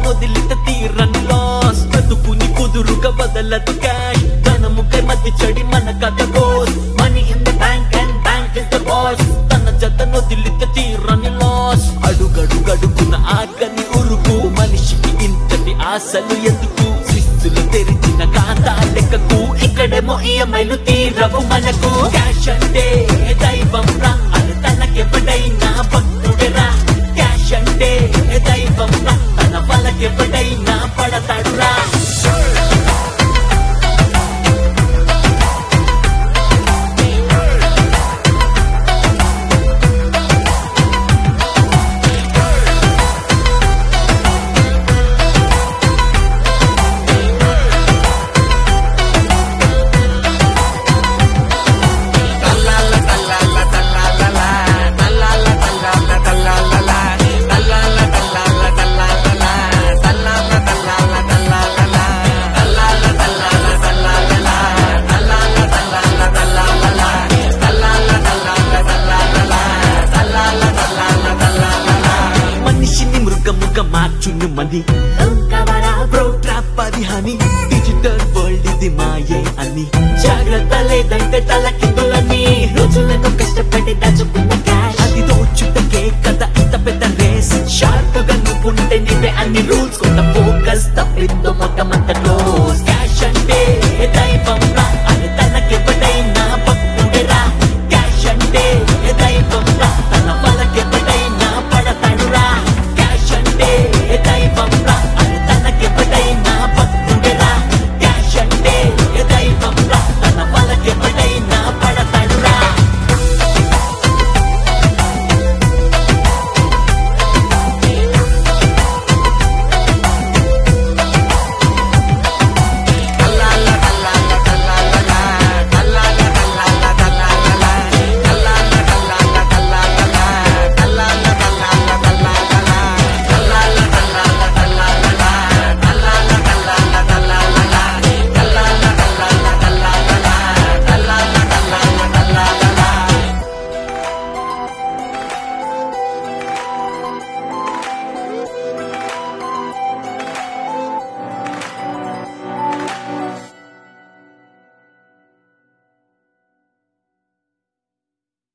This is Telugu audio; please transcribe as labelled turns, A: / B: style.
A: వదిలిత తీరని లాస్ బతుకుని కుదురుగా వదలదు క్యాష్ ధనముకై మధ్య చెడి మన కథ goes money in the bank and bank is the boss తన జత వదిలిత తీరని లాస్ అడుగడుగడుగున ఆకని ఉరుకు మనిషికి ఇంతటి ఆశలు ఎందుకు శిస్తులు తెరిచిన ఖాతా లెక్కకు ఇక్కడేమో ఈఎంఐలు తీరవు మనకు క్యాష్ అంటే దైవం రా అది తనకెప్పుడైనా భక్తుడరా క్యాష్ అంటే దైవం రా తన వాళ్ళకెప్పుడైనా పడతాడు రా మనిషిని మృగముగా మార్చును మని బ్రో ట్రాప్ అది హని డిజిటల్ వరల్డ్ ఇది మాయే అని జాగ్రత్త లేదంటే తలకిందులని రోజులను కష్టపడి దాచుకున్న క్యాష్ అది దోచుటకే కదా ఇంత పెద్ద రేస్ షార్ప్ గా నువ్వుంటే నీవే అన్ని రూల్స్ కొంత ఫోకస్ తప్పిందో మొత్తం అంత